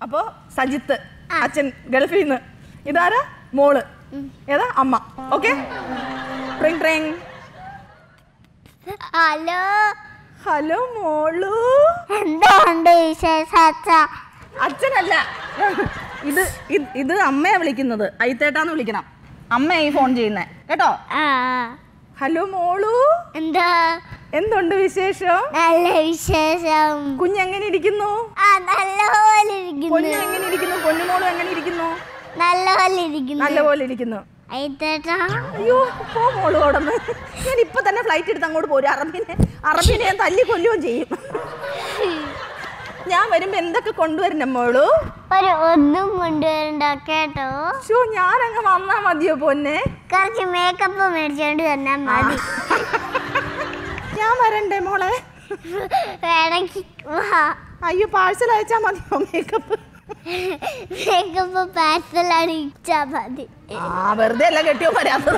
അപ്പോ സജിത്ത് അച്ഛൻ ഗൾഫിൽ നിന്ന് ഇതാരാ മോള് ഏതാ അമ്മ ഓക്കെ ട്രിങ് ട്രിങ് ഹലോ ഹലോ മോളു എന്തുണ്ട് വിശേഷം അച്ഛ അച്ഛനല്ല ഇത് ഇത് ഇത് അമ്മയാ വിളിക്കുന്നത് അയിത്തേട്ടാന്ന് വിളിക്കണം അമ്മയാ ഈ ഫോൺ ചെയ്യുന്നേ കേട്ടോ ആ ഹലോ മോളു എന്താ എന്തുണ്ട് വിശേഷം നല്ല വിശേഷം കുഞ്ഞെങ്ങനെ ഇരിക്കുന്നു ആ നല്ല പോലെ ഇരിക്കുന്നു പൊന്നു എങ്ങനെ ഇരിക്കുന്നു പൊന്നുമോളും എങ്ങനെ ഇരിക്കുന്നു നല്ല പോലെ ഇരിക്കുന്നു നല്ല പോലെ ഇരിക്കുന്നു അയത്തേട്ടാ അയ്യോ പോ മോള് ഓടന്ന് ഞാൻ ഇപ്പൊ തന്നെ ഫ്ലൈറ്റ് എടുത്ത് അങ്ങോട്ട് പോരും അറബിനെ അറബിനെ ഞാൻ തല്ലി കൊല്ലുകയും ചെയ്യും ഞാൻ വരുമ്പോ എന്തൊക്കെ കൊണ്ടുവരണം മോളു ഒരു ഒന്നും കൊണ്ടുവരണ്ട കേട്ടോ ഷോ ഞാനങ്ങ് വന്നാ മതിയോ പൊന്നെ കുറച്ച് മേക്കപ്പ് മേടിച്ചോണ്ട് തന്നാ മതി ഞാൻ വരണ്ടേ മോളെ വേണമെങ്കിൽ വാ അയ്യോ പാഴ്സൽ അയച്ചാ മതിയോ മേക്കപ്പ് മേക്കപ്പ് പാഴ്സലാണ് ഇച്ചാ മതി ആ വെറുതെ അല്ല കെട്ടിയോ വരാത്തത്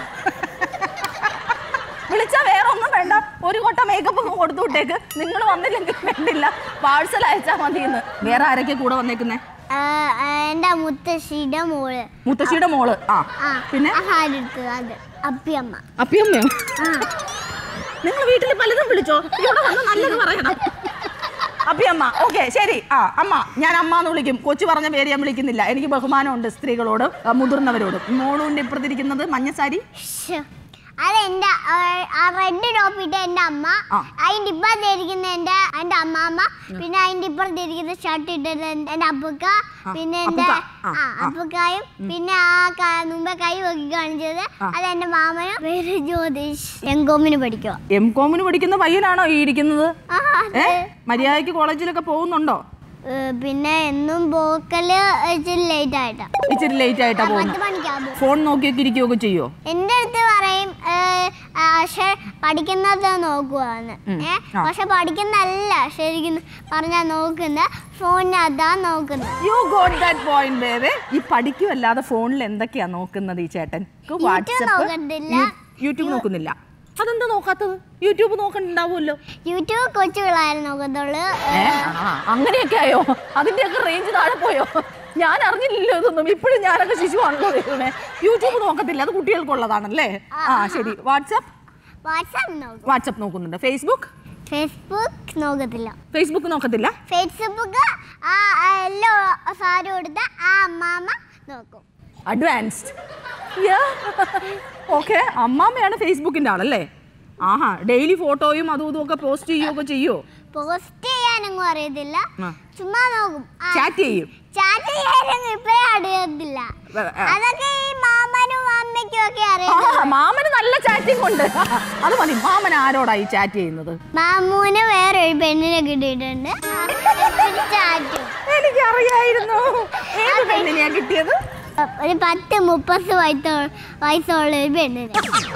വിളിച്ചാ വേറെ ഒന്നും വേണ്ട ഒരു കൊട്ട മേക്കപ്പ് കൊടുത്തു വിട്ടേക്ക് നിങ്ങൾ വന്നില്ലെങ്കിൽ വേണ്ടില്ല പാഴ്സൽ അയച്ചാ മതിയെന്ന് വേറെ ആരൊക്കെ കൂടെ വന്നേക്കുന്നേ ആ, ആ, എന്റെ മുത്തശ്ശിയുടെ മോള് മുത്തശ്ശിയുടെ മോള് ആ ആ പിന്നെ ആഹാരെടുത്തത് അത് അപ്പിയമ്മ അപ്പിയമ്മയോ ആ നിങ്ങൾ വീട്ടിൽ പലതും വിളിച്ചോ ഇവിടെ വന്ന് നല്ലത് പറയണം അപ്പിയമ്മ ഓക്കെ ശരി ആ അമ്മ ഞാൻ അമ്മ എന്ന് വിളിക്കും കൊച്ചു പറഞ്ഞ പേര് ഞാൻ വിളിക്കുന്നില്ല എനിക്ക് ബഹുമാനമുണ്ട് സ്ത്രീകളോടും ആ, മുതിർന്നവരോടും മോളുണ്ട് ഇപ്പുറത്തിരിക്കുന്നത് മഞ്ഞസാരി ശ്ശോ. അത് എന്റെ ആ റെഡ് ടോപ്പ് ഇട്ട എന്റെ അമ്മ ആ. അതിന്റെ ഇപ്പുറത്ത് ഇരിക്കുന്ന എന്റെ എന്റെ അമ്മാമ്മ പിന്നെ അതിന്റെ ഇപ്പുറത്ത് ഇരിക്കുന്ന ഷർട്ട് ഇട്ടത് എന്റെ എന്റെ അപ്പുക്ക പിന്നെ എന്റെ അപ്പുക്ക. ആ, ആ ആ. അപ്പുക്കായും പിന്നെ ആ ക- മുമ്പേ കൈ നോക്കി കാണിച്ചത് അത് എന്റെ മാമനും പേര് ജ്യോതിഷ് എങ്കോമിന് പഠിക്കുക എം കോമിന് പഠിക്കുന്ന പയ്യനാണോ ഈ ഇരിക്കുന്നത് ആ ഏ മര്യാദയ്ക്ക് കോളേജിലൊക്കെ പോകുന്നുണ്ടോ ഏ, പിന്നെ എന്നും പോക്കല് ഇച്ചിരി ലേറ്റ് ആയിട്ടാ ഇച്ചിരി ലേറ്റ് ആയിട്ടാ പത്ത് പോകുന്നത് മണിക്കാ പോകും ഫോൺ നോക്കിയൊക്കെ ഇരിക്കുകയൊക്കെ ചെയ്യോ എന്റെ അടുത്ത് പറയും ഏ, ആ, പക്ഷെ പഠിക്കുന്നത് നോക്കുവാന്ന് ഉം. ഏ ആ. പക്ഷെ പഠിക്കുന്നല്ല ശരിക്കും പറഞ്ഞാ നോക്കുന്നത് ഫോണിനകത്താ നോക്കുന്നത് യു ഗോട്ട് ദാറ്റ് പോയിന്റ് ബേബേ ഈ പഠിക്കുമല്ലാതെ ഫോണിൽ എന്തൊക്കെയാ നോക്കുന്നത് ഈ ചേട്ടൻ നോക്കത്തില്ല. യൂട്യൂബ് നോക്കുന്നില്ല അതെന്താ നോക്കാത്തത് യൂട്യൂബ് നോക്കണ്ടാവുമല്ലോ യൂട്യൂബ് കൊച്ചു പിള്ളേർ നോക്കത്തുള്ളൂ ഏ? ആ, അങ്ങനെയൊക്കെ ആയോ അതിന്റെയൊക്കെ റേഞ്ച് താഴെ പോയോ ഞാൻ അറിഞ്ഞില്ലല്ലോ ഇതൊന്നും ഇപ്പോഴും ഞാനൊക്കെ ശിശുവാണല്ലോ ദൈവമേ യൂട്യൂബ് നോക്കത്തില്ല അത് കുട്ടികൾക്കുള്ളതാണല്ലേ ആ ശരി വാട്സപ്പ് വാട്സാപ്പ് നോക്കും വാട്സപ്പ് നോക്കുന്നുണ്ട് ഫേസ്ബുക്ക് ഫേസ്ബുക്ക് നോക്കത്തില്ല ഫേസ്ബുക്ക് നോക്കത്തില്ല ഫേസ്ബുക്ക് ആ ആ എല്ലോ സാരി കൊടുത്ത ആ അമ്മാമ്മ നോക്കും അഡ്വാൻസ്ഡ് ഓക്കെ അമ്മാമ്മയാണ് ഫേസ്ബുക്കിന്റെ ആളല്ലേ ആഹാ ഡെയിലി ഫോട്ടോയും അതും ഇതും ഒക്കെ പോസ്റ്റ് ചെയ്യുകയൊക്കെ ചെയ്യോ പോസ്റ്റ് ചെയ്യാനൊന്നും അറിയത്തില്ല ആ. ചുമ്മാ നോക്കും ആ, ചാറ്റ് ചെയ്യും ചാറ്റ് ചെയ്യാനൊന്നും ഇപ്പഴേ അറിയത്തില്ല വേ- ആ. അതൊക്കെ ഈ മാമനും അമ്മയ്ക്കും ഒക്കെ ആ, അറിയാം മാമന് നല്ല ചാറ്റിംഗ് ഉണ്ട് അത് മതി മാമൻ ആരോടായി ചാറ്റ് ചെയ്യുന്നത് മാമൂന് വേറെ ഒരു പെണ്ണിനെ കിട്ടിയിട്ടുണ്ട് ചാറ്റും എനിക്ക് അറിയായിരുന്നു ഏത് പെണ്ണിനെയാ കിട്ടിയത് ഒരു പത്ത് മുപ്പത് വയസ്സോ വയസ്സുള്ള ഒരു പെണ്ണിന്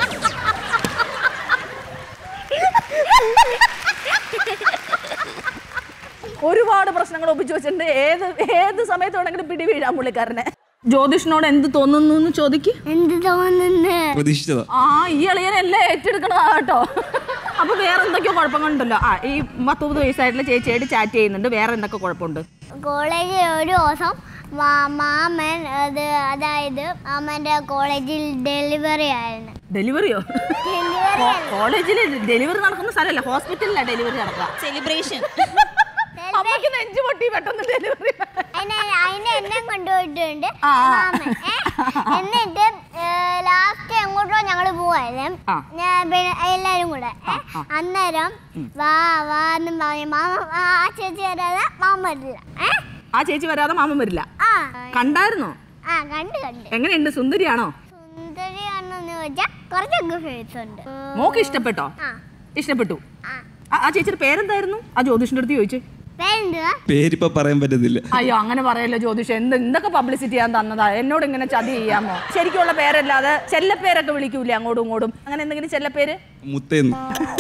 ഒരുപാട് പ്രശ്നങ്ങൾ ഒപ്പിച്ചു വെച്ചിട്ടുണ്ട് ഏത് ഏത് സമയത്ത് വേണമെങ്കിലും പിടി വീഴാം പുള്ളിക്കാരനെ ജ്യോതിഷിനോട് എന്ത് തോന്നുന്നു എന്ന് ചോദിക്ക് എന്ത് തോന്നുന്നു പ്രതീക്ഷിച്ചതാ ആ ഈ എളിയനെല്ലാം ഏറ്റെടുക്കണതാ കേട്ടോ അപ്പൊ വേറെ എന്തൊക്കെയോ കുഴപ്പങ്ങളുണ്ടല്ലോ ആ ഈ പത്ത് മുപ്പത് വയസ്സായിട്ടുള്ള ചേച്ചിയായിട്ട് ചാറ്റ് ചെയ്യുന്നുണ്ട് വേറെ എന്തൊക്കെ കുഴപ്പമുണ്ട് കോളേജിൽ ഒരു ദിവസം മാ- മാമൻ അത് അതായത് മാമന്റെ കോളേജിൽ ഡെലിവറി ആയിരുന്നു ഡെലിവറിയോ ഡെലിവറി കോളേജിൽ ഡെലിവറി നടക്കുന്ന സ്ഥലമല്ല ഹോസ്പിറ്റലിലാണ് ഡെലിവറി നടക്കുക സെലിബ്രേഷൻ അമ്മയ്ക്ക് നെഞ്ചു പൊട്ടി പെട്ടെന്ന് ഡെലിവറി അതിനെ അതിനെ എന്നെ കൊണ്ടുപോയിട്ടുണ്ട് ആ, ആ. മാമൻ ഏ? എന്നിട്ട് ലാസ്റ്റ് എങ്ങോട്ടോ ഞങ്ങള് പോവായിരുന്നു ആ. ഞാൻ പിന്നെ എല്ലാരും കൂടെ ഏ? ആ. അന്നേരം വാ വാ എന്നും പറഞ്ഞു മാമ ആ ചേച്ചി വരാതെ മാമ വരില്ല ഏ? ആ ചേച്ചി വരാതെ മാമൻ വരില്ല ആ കണ്ടായിരുന്നോ ആ കണ്ട് കണ്ട് എങ്ങനെയുണ്ട് സുന്ദരിയാണോ സുന്ദരിയാണെന്ന് ചോദിച്ചാൽ കുറച്ചൊക്കെ ഫേസ് ഉണ്ട് മോക്ക് ഇഷ്ടപ്പെട്ടോ ആ ഇഷ്ടപ്പെട്ടു ആ ആ- ആ ചേച്ചിയുടെ പേരെന്തായിരുന്നു ആ ജ്യോതിഷിന്റെ അടുത്ത് ചോദിച്ചു പേരെന്തുവാ പേരിപ്പോ പറയാൻ പറ്റത്തില്ല അയ്യോ അങ്ങനെ പറയല്ലോ ജ്യോതിഷ് എന്ത് എന്തൊക്കെ പബ്ലിസിറ്റി ചെയ്യാൻ തന്നതാ എന്നോട് ഇങ്ങനെ ചതി ചെയ്യാമോ ശരിക്കുള്ള പേരല്ലാതെ ചെല്ലപ്പേരൊക്കെ വിളിക്കൂലേ അങ്ങോട്ടും ഇങ്ങോട്ടും അങ്ങനെ എന്തെങ്കിലും ചെല്ലപ്പേര് മുത്തേന്ന്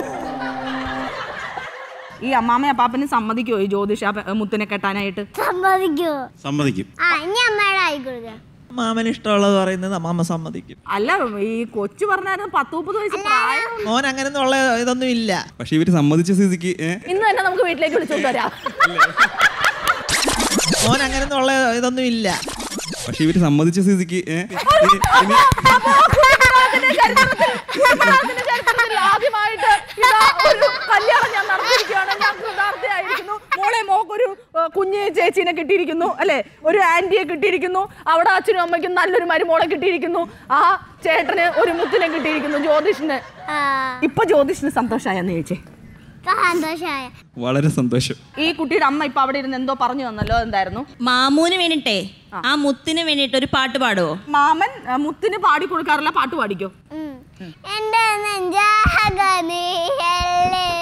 ഈ അമ്മാമ അപ്പാപ്പന് സമ്മതിക്കുമോ ഈ ജ്യോതിഷ ആ പെ- മുത്തിനെ കെട്ടാനായിട്ട് സമ്മതിക്കുവോ സമ്മതിക്കും ആ ഇനി അമ്മയുടെ ആയിക്കൊടുക്ക മാമന് ഇഷ്ടമുള്ളത് പറയുന്നത് അമ്മാമ്മ സമ്മതിക്കും അല്ല ഈ കൊച്ചു പറഞ്ഞായിരുന്നു പത്ത് മുപ്പത് വയസ്സ് പ്രായം മോൻ അങ്ങനെയൊന്നും ഉള്ള ഇതൊന്നും ഇല്ല പക്ഷെ ഇവര് സമ്മതിച്ച സ്ഥിതിക്ക് ഏ ഇന്ന് തന്നെ നമുക്ക് വീട്ടിലേക്ക് വിളിച്ചോണ്ട് വരാം മോൻ അങ്ങനെയൊന്നും ഉള്ള ഇതൊന്നും ഇല്ല പക്ഷെ ഇവര് സമ്മതിച്ച സ്ഥിതിക്ക് ഏ, ഇനി- ഇനി അപ്പോ കുടുംബത്തിന്റെ ചരിത്രത്തിൽ കുടുംബത്തിന്റെ ചരിത്രത്തിൽ ആദ്യമായിട്ട് ഇതാ ഒരു കല്യാണം ഞാൻ നടത്തിയിരിക്കുകയാണ് ഞാൻ കൃതാർത്ഥയായിരിക്കുന്നു മോളെ മോക്കൊരു ഏ, കുഞ്ഞ് ചേച്ചീനെ കിട്ടിയിരിക്കുന്നു അല്ലെ ഒരു ആന്റിയെ കിട്ടിയിരിക്കുന്നു അവിടെ അച്ഛനും അമ്മയ്ക്കും നല്ലൊരു മരുമോളെ കിട്ടിയിരിക്കുന്നു ആ ചേട്ടന് ഒരു മുത്തിനെ കിട്ടിയിരിക്കുന്നു ജ്യോതിഷിന് ആ, ഇപ്പൊ ജ്യോതിഷിന് സന്തോഷമായെന്ന് ചോദിച്ചേ സന്തോഷമായ വളരെ സന്തോഷം ഈ കുട്ടിയുടെ അമ്മ ഇപ്പൊ അവിടെ ഇരുന്ന് എന്തോ പറഞ്ഞു തന്നല്ലോ എന്തായിരുന്നു മാമൂന് വേണ്ടിട്ടേ ആ മുത്തിന് വേണ്ടിട്ട് ഒരു പാട്ട് പാടുവോ മാമൻ ആ, മുത്തിന് പാടി കൊടുക്കാറില്ല പാട്ട് പാടിക്കോ ഉം. എന്റെ നെഞ്ചാകനീയല്ലേ